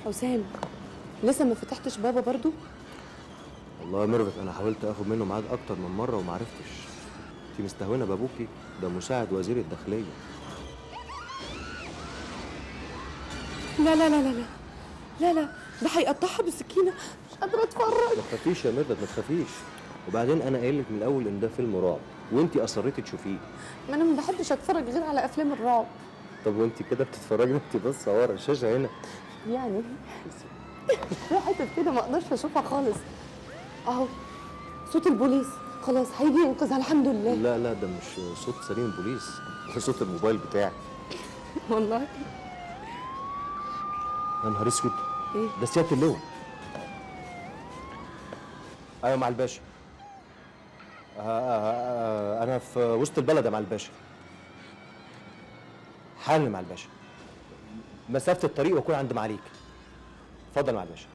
حسام لسه ما فتحتش بابا برضو والله يا ميرفت انا حاولت اخد منه ميعاد اكتر من مره وما عرفتش انت مستهونه بابوكي ده مساعد وزير الداخليه لا لا لا لا لا لا لا ده هيقطعها بالسكينه مش قادره اتفرج ما تخافيش يا ميرفت ما تخافيش وبعدين انا قايل لك من الاول ان ده فيلم رعب وانت اصريتي تشوفيه ما انا ما بحبش اتفرج غير على افلام الرعب طب وانت كده بتتفرجي انت بس ورا الشاشه هنا يعني في حتت كده ما اقدرش اشوفها خالص اهو صوت البوليس خلاص هيجي ينقذها الحمد لله لا لا ده مش صوت سليم البوليس ده صوت الموبايل بتاعي والله يا نهار اسود ايه ده سياده اللواء ايوه مع الباشا آه آه آه انا في وسط البلد يا مع الباشا حالا مع الباشا مسافه الطريق واكون عند معاليك اتفضل مع الباشا